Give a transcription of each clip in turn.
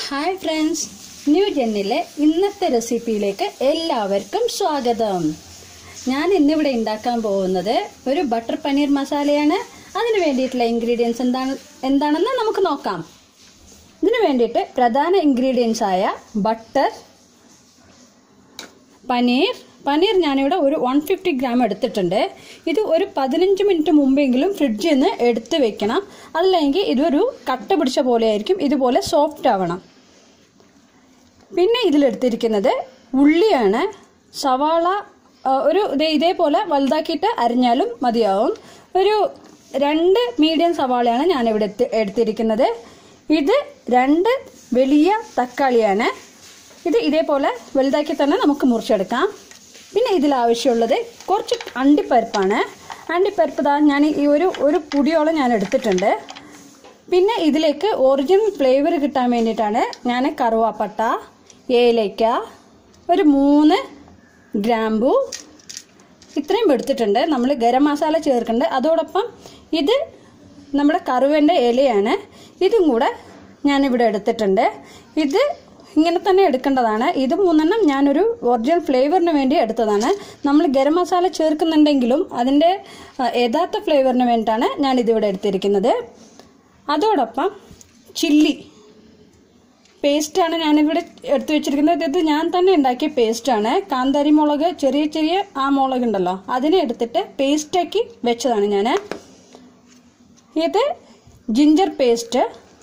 hi friends new ജെന്നിലെ ഇന്നത്തെ റെസിപ്പിയിലേക്ക് എല്ലാവർക്കും സ്വാഗതം ഞാൻ ഇന്നിവിടെ ഉണ്ടാക്കാൻ പോകുന്നത് ഒരു ബട്ടർ പനീർ മസാലയാണ് അതിന് വേണ്ടിയിട്ടുള്ള ഇൻഗ്രീഡിയൻസ് എന്താണ് എന്താണെന്ന് നമുക്ക് നോക്കാം ഇതിന് വേണ്ടിയിട്ട് പ്രധാന ഇൻഗ്രീഡിയൻസ് ആയ ബട്ടർ പനീർ പനീർ ഞാനിവിടെ ഒരു വൺ ഫിഫ്റ്റി ഗ്രാം എടുത്തിട്ടുണ്ട് ഇത് ഒരു പതിനഞ്ച് മിനിറ്റ് മുമ്പെങ്കിലും ഫ്രിഡ്ജിൽ നിന്ന് എടുത്ത് വെക്കണം അല്ലെങ്കിൽ ഇതൊരു കട്ട പിടിച്ച പോലെ ആയിരിക്കും ഇതുപോലെ സോഫ്റ്റ് ആവണം പിന്നെ ഇതിലെടുത്തിരിക്കുന്നത് ഉള്ളിയാണ് സവാള ആ, ഒരു ദേ ഇതേപോലെ വലുതാക്കിയിട്ട് അരിഞ്ഞാലും മതിയാവും ഒരു രണ്ട് മീഡിയം സവാളയാണ് ഞാനിവിടെ എടുത്ത് എടുത്തിരിക്കുന്നത് ഇത് രണ്ട് വലിയ തക്കാളിയാണ് ഇത് ഇതേപോലെ വലുതാക്കി തന്നെ നമുക്ക് മുറിച്ചെടുക്കാം പിന്നെ ഇതിൽ ആവശ്യമുള്ളത് കുറച്ച് അണ്ടിപ്പരിപ്പാണ് അണ്ടിപ്പരിപ്പ് ദാ ഞാൻ ഈ ഒരു ഒരു പുടിയോളം ഞാൻ എടുത്തിട്ടുണ്ട് പിന്നെ ഇതിലേക്ക് ഒറിജിനൽ ഫ്ലേവർ കിട്ടാൻ വേണ്ടിയിട്ടാണ് ഞാൻ കറുവാപ്പട്ട ഏലയ്ക്ക ഒരു മൂന്ന് ഗ്രാമ്പു ഇത്രയും എടുത്തിട്ടുണ്ട് നമ്മൾ ഗരം മസാല ചേർക്കുന്നുണ്ട് അതോടൊപ്പം ഇത് നമ്മുടെ കറുവൻ്റെ ഇലയാണ് ഇതും കൂടെ ഞാനിവിടെ എടുത്തിട്ടുണ്ട് ഇത് ഇങ്ങനെ തന്നെ എടുക്കേണ്ടതാണ് ഇത് മൂന്നെണ്ണം ഞാനൊരു ഒറിജിനൽ ഫ്ലേവറിന് വേണ്ടി എടുത്തതാണ് നമ്മൾ ഗരം മസാല ചേർക്കുന്നുണ്ടെങ്കിലും അതിൻ്റെ ആ, യഥാർത്ഥ ഫ്ലേവറിന് വേണ്ടിയിട്ടാണ് ഞാനിതിവിടെ എടുത്തിരിക്കുന്നത് അതോടൊപ്പം ചില്ലി പേസ്റ്റാണ് ഞാനിവിടെ എടുത്തു വെച്ചിരിക്കുന്നത് ഇത് ഞാൻ തന്നെ ഉണ്ടാക്കിയ പേസ്റ്റാണ് കാന്താരി മുളക് ചെറിയ ചെറിയ ആ മുളക് ഉണ്ടല്ലോ അതിനെ എടുത്തിട്ട് പേസ്റ്റാക്കി വെച്ചതാണ് ഞാൻ ഇത് ജിഞ്ചർ പേസ്റ്റ്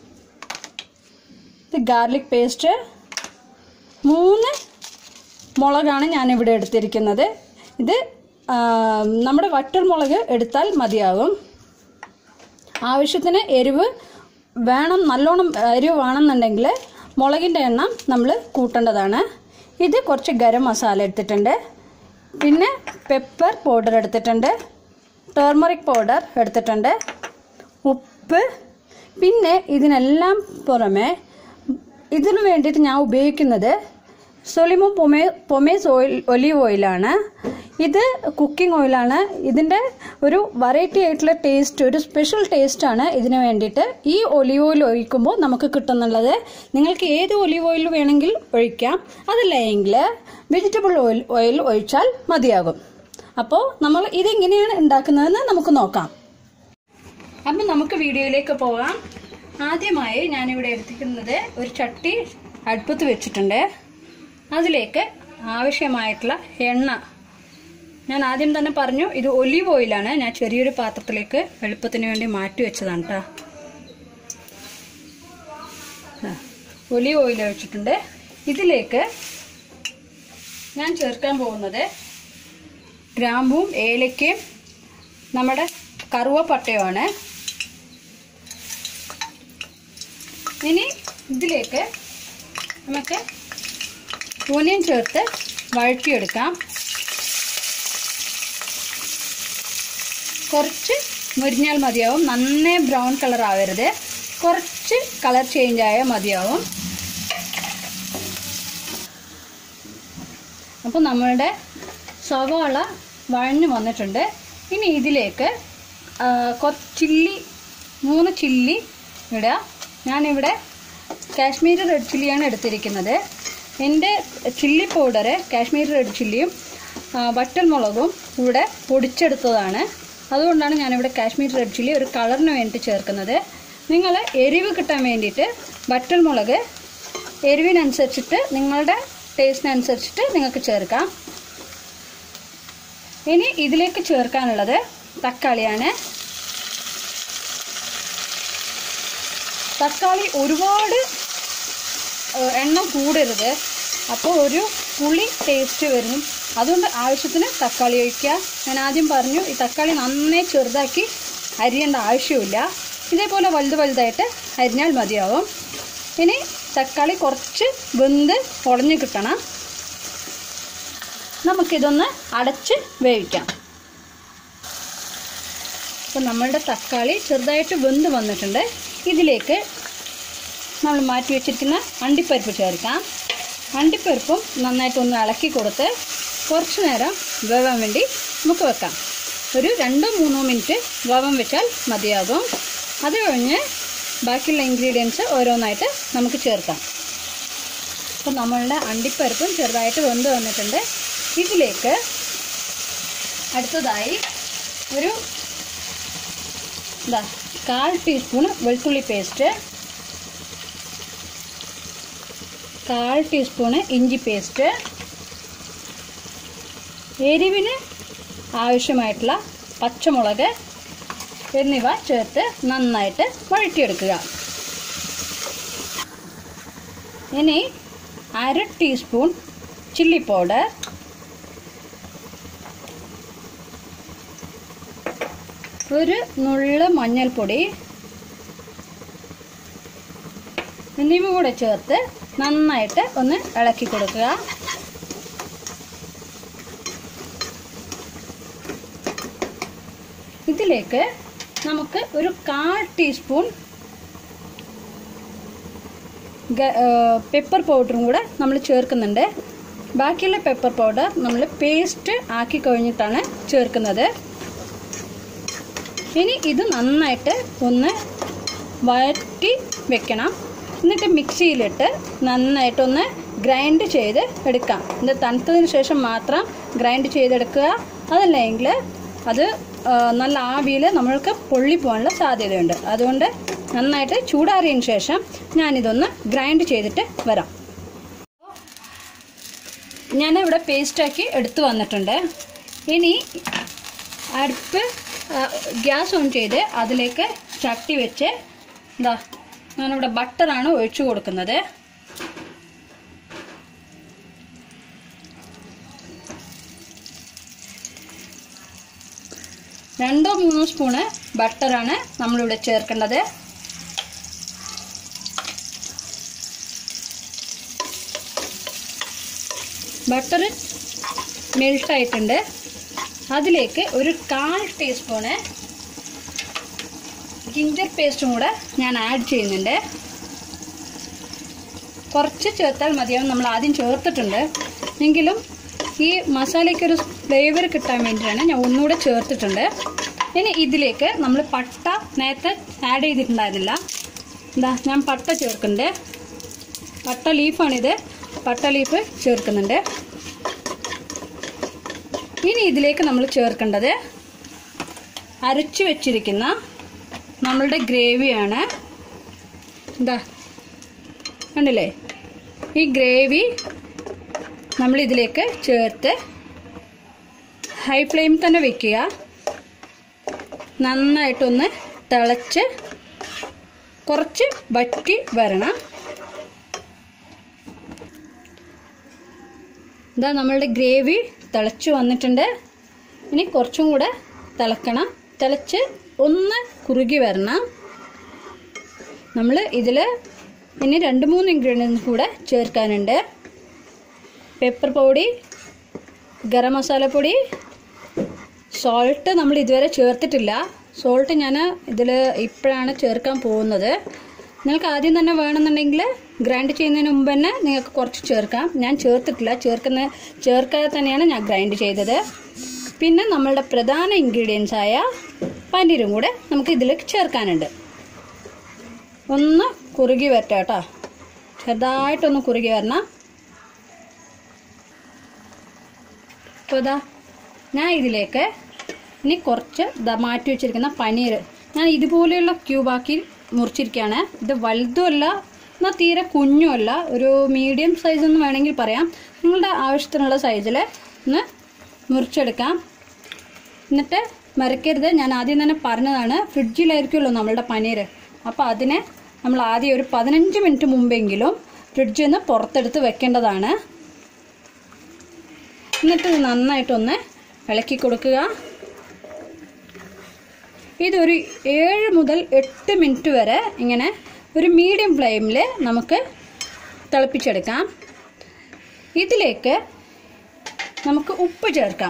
ഇത് ഗാർലിക് പേസ്റ്റ് മൂന്ന് മുളകാണ് ഞാനിവിടെ എടുത്തിരിക്കുന്നത് ഇത് ആ, നമ്മുടെ വറ്റൽ മുളക് എടുത്താൽ മതിയാകും ആവശ്യത്തിന് എരിവ് വേണം നല്ലോണം എരിവ് വേണമെന്നുണ്ടെങ്കിൽ മുളകിൻ്റെ എണ്ണം നമ്മൾ കൂട്ടേണ്ടതാണ് ഇത് കുറച്ച് ഗരം മസാല എടുത്തിട്ടുണ്ട് പിന്നെ പെപ്പർ പൗഡർ എടുത്തിട്ടുണ്ട് ടേർമറിക് പൗഡർ എടുത്തിട്ടുണ്ട് ഉപ്പ് പിന്നെ ഇതിനെല്ലാം പുറമെ ഇതിനു വേണ്ടിയിട്ട് ഞാൻ ഉപയോഗിക്കുന്നത് സൊലിമോ പൊമേ പൊമേസ് ഓയിൽ ഒലീവ് ഓയിലാണ് ഇത് കുക്കിംഗ് ഓയിലാണ് ഇതിൻ്റെ ഒരു വെറൈറ്റി ആയിട്ടുള്ള ടേസ്റ്റ് ഒരു സ്പെഷ്യൽ ടേസ്റ്റാണ് ഇതിന് വേണ്ടിയിട്ട് ഈ ഒലീവ് ഓയിൽ ഒഴിക്കുമ്പോൾ നമുക്ക് കിട്ടുന്നുള്ളത് നിങ്ങൾക്ക് ഏത് ഒലീവ് ഓയിൽ വേണമെങ്കിൽ ഒഴിക്കാം അതല്ലെങ്കിൽ വെജിറ്റബിൾ ഓയിൽ ഓയിൽ ഒഴിച്ചാൽ മതിയാകും അപ്പോൾ നമ്മൾ ഇതെങ്ങനെയാണ് ഉണ്ടാക്കുന്നതെന്ന് നമുക്ക് നോക്കാം അപ്പം നമുക്ക് വീഡിയോയിലേക്ക് പോകാം ആദ്യമായി ഞാനിവിടെ എടുത്തിരിക്കുന്നത് ഒരു ചട്ടി അടുപ്പത്ത് വെച്ചിട്ടുണ്ട് അതിലേക്ക് ആവശ്യമായിട്ടുള്ള എണ്ണ ഞാൻ ആദ്യം തന്നെ പറഞ്ഞു ഇത് ഒലീവ് ഓയിലാണ് ഞാൻ ചെറിയൊരു പാത്രത്തിലേക്ക് എളുപ്പത്തിന് വേണ്ടി മാറ്റി വെച്ചതാണ് കേട്ടോ ഒലീവ് ഓയിൽ ഒഴിച്ചിട്ടുണ്ട് ഇതിലേക്ക് ഞാൻ ചേർക്കാൻ പോകുന്നത് ഗ്രാമ്പും ഏലക്കയും നമ്മുടെ കറുവപ്പട്ടയുമാണ് ഇനി ഇതിലേക്ക് നമുക്ക് ഓനിയൻ ചേർത്ത് വഴറ്റിയെടുക്കാം കുറച്ച് മുരിഞ്ഞാൽ മതിയാവും നന്നേ ബ്രൗൺ കളർ ആവരുത് കുറച്ച് കളർ ചേഞ്ച് ആയാൽ മതിയാവും അപ്പോൾ നമ്മളുടെ സവാള വഴഞ്ഞു വന്നിട്ടുണ്ട് ഇനി ഇതിലേക്ക് ആ, കുറച്ച് ചില്ലി മൂന്ന് ചില്ലി ഇടുക ഞാനിവിടെ കാശ്മീരി റെഡ് ചില്ലിയാണ് എടുത്തിരിക്കുന്നത് എൻ്റെ ചില്ലി പൗഡർ കാശ്മീരി റെഡ് ചില്ലിയും ആ, വറ്റൽ മുളകും ഇവിടെ പൊടിച്ചെടുത്തതാണ് അതുകൊണ്ടാണ് ഞാനിവിടെ കാശ്മീരി റെഡ് ചില്ലി ഒരു കളറിന് വേണ്ടി ചേർക്കുന്നത് നിങ്ങൾ എരിവ് കിട്ടാൻ വേണ്ടിയിട്ട് വറ്റൽ മുളക് എരിവിനനുസരിച്ചിട്ട് നിങ്ങളുടെ ടേസ്റ്റിനനുസരിച്ചിട്ട് നിങ്ങൾക്ക് ചേർക്കാം ഇനി ഇതിലേക്ക് ചേർക്കാനുള്ളത് തക്കാളിയാണ് തക്കാളി ഒരുപാട് ഏഹ്, എണ്ണം കൂടരുത് അപ്പോൾ ഒരു പുളി ടേസ്റ്റ് വരും അതുകൊണ്ട് ആവശ്യത്തിന് തക്കാളി ഒഴിക്കുക ഞാൻ ആദ്യം പറഞ്ഞു ഈ തക്കാളി നന്നേ ചെറുതാക്കി അരിയേണ്ട ആവശ്യമില്ല ഇതേപോലെ വലുത് വലുതായിട്ട് അരിഞ്ഞാൽ മതിയാവും ഇനി തക്കാളി കുറച്ച് വെന്ത് ഉടഞ്ഞു കിട്ടണം നമുക്കിതൊന്ന് അടച്ച് വേവിക്കാം അപ്പോൾ നമ്മളുടെ തക്കാളി ചെറുതായിട്ട് വെന്ത് വന്നിട്ടുണ്ട് ഇതിലേക്ക് നമ്മൾ മാറ്റി വെച്ചിരിക്കുന്ന അണ്ടിപ്പരിപ്പ് ചേർക്കാം അണ്ടിപ്പരിപ്പും നന്നായിട്ടൊന്ന് ഇളക്കി കൊടുത്ത് കുറച്ച് നേരം വേവാൻ വേണ്ടി നമുക്ക് വെക്കാം ഒരു രണ്ടോ മൂന്നോ മിനിറ്റ് വേവാൻ വെച്ചാൽ മതിയാകും അത് കഴിഞ്ഞ് ബാക്കിയുള്ള ഇൻഗ്രീഡിയൻസ് ഓരോന്നായിട്ട് നമുക്ക് ചേർക്കാം അപ്പോൾ നമ്മളുടെ അണ്ടിപ്പരിപ്പും ചെറുതായിട്ട് വെന്ത് വന്നിട്ടുണ്ട് ഇതിലേക്ക് അടുത്തതായി ഒരു എന്താ കാൽ ടീസ്പൂൺ വെളുത്തുള്ളി പേസ്റ്റ് കാൽ ടീസ്പൂണ് ഇഞ്ചി പേസ്റ്റ് എരിവിന് ആവശ്യമായിട്ടുള്ള പച്ചമുളക് എന്നിവ ചേർത്ത് നന്നായിട്ട് വഴറ്റിയെടുക്കുക ഇനി അര ടീസ്പൂൺ ചില്ലി പൗഡർ ഒരു നുള്ള മഞ്ഞൾപ്പൊടി എന്നിവ കൂടെ ചേർത്ത് നന്നായിട്ട് ഒന്ന് ഇളക്കി കൊടുക്കുക ഇതിലേക്ക് നമുക്ക് ഒരു കാൽ ടീസ്പൂൺ പെപ്പർ പൗഡറും കൂടെ നമ്മൾ ചേർക്കുന്നുണ്ട് ബാക്കിയുള്ള പെപ്പർ പൗഡർ നമ്മൾ പേസ്റ്റ് ആക്കി കഴിഞ്ഞിട്ടാണ് ചേർക്കുന്നത് ഇനി ഇത് നന്നായിട്ട് ഒന്ന് വഴറ്റി വെക്കണം എന്നിട്ട് മിക്സിയിലിട്ട് നന്നായിട്ടൊന്ന് ഗ്രൈൻഡ് ചെയ്ത് എടുക്കാം ഇത് തണുത്തതിന് ശേഷം മാത്രം ഗ്രൈൻഡ് ചെയ്തെടുക്കുക അതല്ലെങ്കിൽ അത് ആ, നല്ല ആവിയിൽ നമ്മൾക്ക് പൊള്ളിപ്പോകാനുള്ള സാധ്യതയുണ്ട് അതുകൊണ്ട് നന്നായിട്ട് ചൂടാറിയതിന് ശേഷം ഞാനിതൊന്ന് ഗ്രൈൻഡ് ചെയ്തിട്ട് വരാം ഞാനിവിടെ പേസ്റ്റാക്കി എടുത്തു വന്നിട്ടുണ്ട് ഇനി അടുപ്പ് ആ, ഗ്യാസ് ഓൺ ചെയ്ത് അതിലേക്ക് ചട്ടി വെച്ച് എന്താ ഞാനിവിടെ ബട്ടറാണ് ഒഴിച്ചു കൊടുക്കുന്നത് രണ്ടോ മൂന്നോ സ്പൂണ് ബട്ടറാണ് നമ്മളിവിടെ ചേർക്കേണ്ടത് ബട്ടർ മെൽട്ടായിട്ടുണ്ട് അതിലേക്ക് ഒരു കാൽ ടീസ്പൂണ് ജിഞ്ചർ പേസ്റ്റും കൂടെ ഞാൻ ആഡ് ചെയ്യുന്നുണ്ട് കുറച്ച് ചേർത്താൽ മതിയാവും നമ്മൾ ആദ്യം ചേർത്തിട്ടുണ്ട് എങ്കിലും ഈ മസാലയ്ക്കൊരു ഫ്ലേവർ കിട്ടാൻ വേണ്ടിയിട്ടാണ് ഞാൻ ഒന്നുകൂടെ ചേർത്തിട്ടുണ്ട് ഇനി ഇതിലേക്ക് നമ്മൾ പട്ട നേരത്തെ ആഡ് ചെയ്തിട്ടുണ്ടായിരുന്നില്ല എന്താ ഞാൻ പട്ട ചേർക്കുന്നുണ്ട് പട്ട ലീഫാണിത് പട്ട ലീഫ് ചേർക്കുന്നുണ്ട് ഇനി ഇതിലേക്ക് നമ്മൾ ചേർക്കേണ്ടത് അരച്ചു വെച്ചിരിക്കുന്ന നമ്മളുടെ ഗ്രേവിയാണ് എന്താ കണ്ടില്ലേ ഈ ഗ്രേവി നമ്മൾ ഇതിലേക്ക് ചേർത്ത് ഹൈ ഫ്ലെയിമിൽ തന്നെ വെക്കുക നന്നായിട്ടൊന്ന് തിളച്ച് കുറച്ച് വറ്റി വരണം ഇതാ നമ്മളുടെ ഗ്രേവി തിളച്ച് വന്നിട്ടുണ്ട് ഇനി കുറച്ചും കൂടെ തിളക്കണം തിളച്ച് ഒന്ന് കുറുകി വരണം നമ്മൾ ഇതിൽ ഇനി രണ്ട് മൂന്ന് ഇൻഗ്രീഡിയൻസ് കൂടെ ചേർക്കാനുണ്ട് പെപ്പർ പൊടി ഗരം മസാലപ്പൊടി സോൾട്ട് നമ്മൾ ഇതുവരെ ചേർത്തിട്ടില്ല സോൾട്ട് ഞാൻ ഇതിൽ ഇപ്പോഴാണ് ചേർക്കാൻ പോകുന്നത് നിങ്ങൾക്ക് ആദ്യം തന്നെ വേണമെന്നുണ്ടെങ്കിൽ ഗ്രൈൻഡ് ചെയ്യുന്നതിന് മുമ്പ് തന്നെ നിങ്ങൾക്ക് കുറച്ച് ചേർക്കാം ഞാൻ ചേർത്തിട്ടില്ല ചേർക്കുന്ന ചേർക്കാതെ തന്നെയാണ് ഞാൻ ഗ്രൈൻഡ് ചെയ്തത് പിന്നെ നമ്മളുടെ പ്രധാന ഇൻഗ്രീഡിയൻസ് ആയ പനീരും കൂടെ നമുക്ക് ഇതിലേക്ക് ചേർക്കാനുണ്ട് ഒന്ന് കുറുകി വരട്ടെ കേട്ടോ ചെറുതായിട്ടൊന്ന് കുറുകി വരണം അപ്പോൾ ഇതാ ഞാൻ ഇതിലേക്ക് ഇനി കുറച്ച് ദാ മാറ്റി വെച്ചിരിക്കുന്ന പനീർ ഞാൻ ഇതുപോലെയുള്ള ക്യൂബാക്കി മുറിച്ചിരിക്കുകയാണ് ഇത് വലുതുമല്ല എന്നാൽ തീരെ കുഞ്ഞുമല്ല ഒരു മീഡിയം സൈസ് എന്ന് വേണമെങ്കിൽ പറയാം നിങ്ങളുടെ ആവശ്യത്തിനുള്ള സൈസിൽ ഒന്ന് മുറിച്ചെടുക്കാം എന്നിട്ട് മറക്കരുത് ഞാൻ ആദ്യം തന്നെ പറഞ്ഞതാണ് ഫ്രിഡ്ജിലായിരിക്കുമല്ലോ നമ്മളുടെ പനീർ അപ്പോൾ അതിനെ നമ്മൾ ആദ്യം ഒരു പതിനഞ്ച് മിനിറ്റ് മുമ്പെങ്കിലും ഫ്രിഡ്ജിൽ നിന്ന് പുറത്തെടുത്ത് വെക്കേണ്ടതാണ് എന്നിട്ട് ഇത് നന്നായിട്ടൊന്ന് ഇളക്കി കൊടുക്കുക ഇതൊരു ഏഴ് മുതൽ എട്ട് മിനിറ്റ് വരെ ഇങ്ങനെ ഒരു മീഡിയം ഫ്ലെയിമിൽ നമുക്ക് തിളപ്പിച്ചെടുക്കാം ഇതിലേക്ക് നമുക്ക് ഉപ്പ് ചേർക്കാം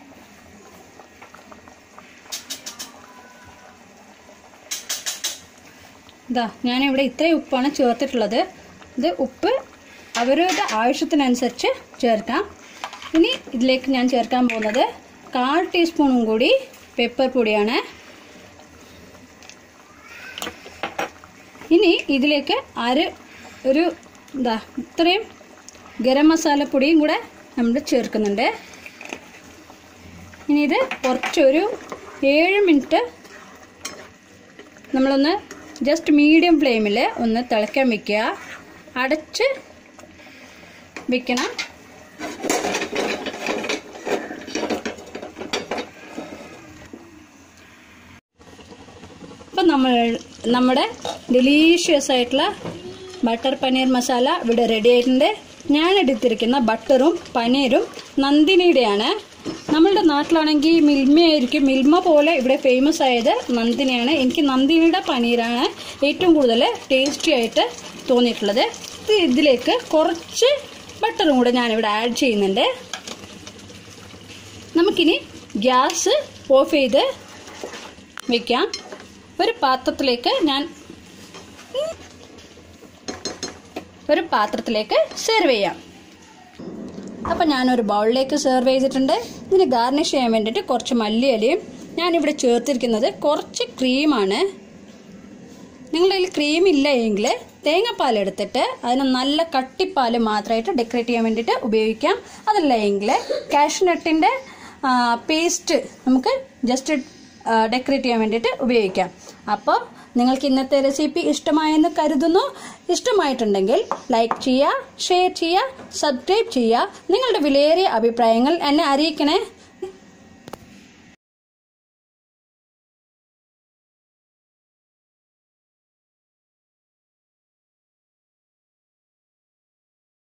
ഇതാ ഞാനിവിടെ ഇത്രയും ഉപ്പാണ് ചേർത്തിട്ടുള്ളത് ഇത് ഉപ്പ് അവരുടെ ആവശ്യത്തിനനുസരിച്ച് ചേർക്കാം ഇനി ഇതിലേക്ക് ഞാൻ ചേർക്കാൻ പോകുന്നത് കാൽ ടീസ്പൂണും കൂടി പെപ്പർ പൊടിയാണ് ഇനി ഇതിലേക്ക് അര ഒരു എന്താ ഇത്രയും ഗരം മസാലപ്പൊടിയും കൂടെ നമ്മൾ ചേർക്കുന്നുണ്ട് ഇനി ഇത് കുറച്ചൊരു ഏഴ് മിനിറ്റ് നമ്മളൊന്ന് ജസ്റ്റ് മീഡിയം ഫ്ലെയിമിൽ ഒന്ന് തിളയ്ക്കാൻ വെക്കുക അടച്ച് വെക്കണം അപ്പം നമ്മൾ നമ്മുടെ ഡെലീഷ്യസ് ആയിട്ടുള്ള ബട്ടർ പനീർ മസാല ഇവിടെ റെഡി ആയിട്ടുണ്ട് ഞാൻ എടുത്തിരിക്കുന്ന ബട്ടറും പനീരും നന്ദിനിയുടെയാണ് നമ്മളുടെ നാട്ടിലാണെങ്കിൽ മിൽമയായിരിക്കും മിൽമ പോലെ ഇവിടെ ഫേമസ് ആയത് നന്ദിനിയാണ് എനിക്ക് നന്ദിനിയുടെ പനീരാണ് ഏറ്റവും കൂടുതൽ ടേസ്റ്റി ആയിട്ട് തോന്നിയിട്ടുള്ളത് ഇത് ഇതിലേക്ക് കുറച്ച് ബട്ടറും കൂടെ ഞാനിവിടെ ആഡ് ചെയ്യുന്നുണ്ട് നമുക്കിനി ഗ്യാസ് ഓഫ് ചെയ്ത് വെക്കാം ഒരു പാത്രത്തിലേക്ക് ഞാൻ ഒരു പാത്രത്തിലേക്ക് സെർവ് ചെയ്യാം അപ്പം ഞാനൊരു ബൗളിലേക്ക് സെർവ് ചെയ്തിട്ടുണ്ട് ഇതിന് ഗാർണിഷ് ചെയ്യാൻ വേണ്ടിയിട്ട് കുറച്ച് മല്ലിയിലയും ഞാനിവിടെ ചേർത്തിരിക്കുന്നത് കുറച്ച് ക്രീമാണ് നിങ്ങളുടെ കയ്യിൽ ക്രീം ഇല്ല എങ്കിൽ തേങ്ങാപ്പാൽ എടുത്തിട്ട് അതിന് നല്ല കട്ടിപ്പാൽ മാത്രമായിട്ട് ഡെക്കറേറ്റ് ചെയ്യാൻ വേണ്ടിയിട്ട് ഉപയോഗിക്കാം അതല്ല എങ്കിൽ കാഷ്നട്ടിൻ്റെ പേസ്റ്റ് നമുക്ക് ജസ്റ്റ് ഡെക്കറേറ്റ് ചെയ്യാൻ വേണ്ടിയിട്ട് ഉപയോഗിക്കാം അപ്പോൾ നിങ്ങൾക്ക് ഇന്നത്തെ റെസിപ്പി ഇഷ്ടമായെന്ന് കരുതുന്നു ഇഷ്ടമായിട്ടുണ്ടെങ്കിൽ ലൈക്ക് ചെയ്യുക ഷെയർ ചെയ്യുക സബ്സ്ക്രൈബ് ചെയ്യുക നിങ്ങളുടെ വിലയേറിയ അഭിപ്രായങ്ങൾ എന്നെ അറിയിക്കണേ